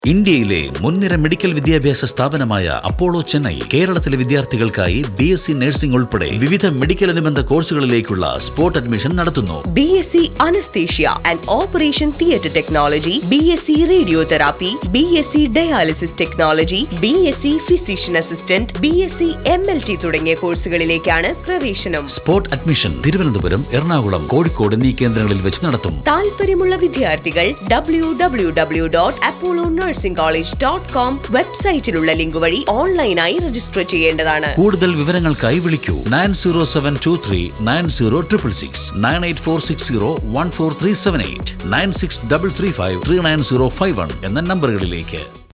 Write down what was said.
ഇന്ത്യയിലെ മുൻനിര മെഡിക്കൽ വിദ്യാഭ്യാസ സ്ഥാപനമായ അപ്പോളോ ചെന്നൈ കേരളത്തിലെ വിദ്യാർത്ഥികൾക്കായി ബി എസ് സി നഴ്സിംഗ് ഉൾപ്പെടെ വിവിധ മെഡിക്കൽ അനുബന്ധ കോഴ്സുകളിലേക്കുള്ള സ്പോട്ട് അഡ്മിഷൻ നടത്തുന്നു BSc Anesthesia and Operation Theatre Technology, BSc Radiotherapy, BSc Dialysis Technology, BSc Physician Assistant, BSc MLT തുടങ്ങിയ കോഴ്സുകളിലേക്കാണ് പ്രവേശനം സ്പോട്ട് അഡ്മിഷൻ തിരുവനന്തപുരം എറണാകുളം കോഴിക്കോട് എന്നീ കേന്ദ്രങ്ങളിൽ വെച്ച് നടത്തും താല്പര്യമുള്ള വിദ്യാർത്ഥികൾ W W W dot Apollo nursing college dot com വെബ്സൈറ്റിലുള്ള ലിങ്ക് വഴി ഓൺലൈനായി രജിസ്റ്റർ ചെയ്യേണ്ടതാണ് കൂടുതൽ വിവരങ്ങൾക്കായി വിളിക്കൂ nine zero seven two three nine zero triple six nine eight four six zero one four three seven eight nine six double three five three nine zero five one എന്ന നമ്പറുകളിലേക്ക്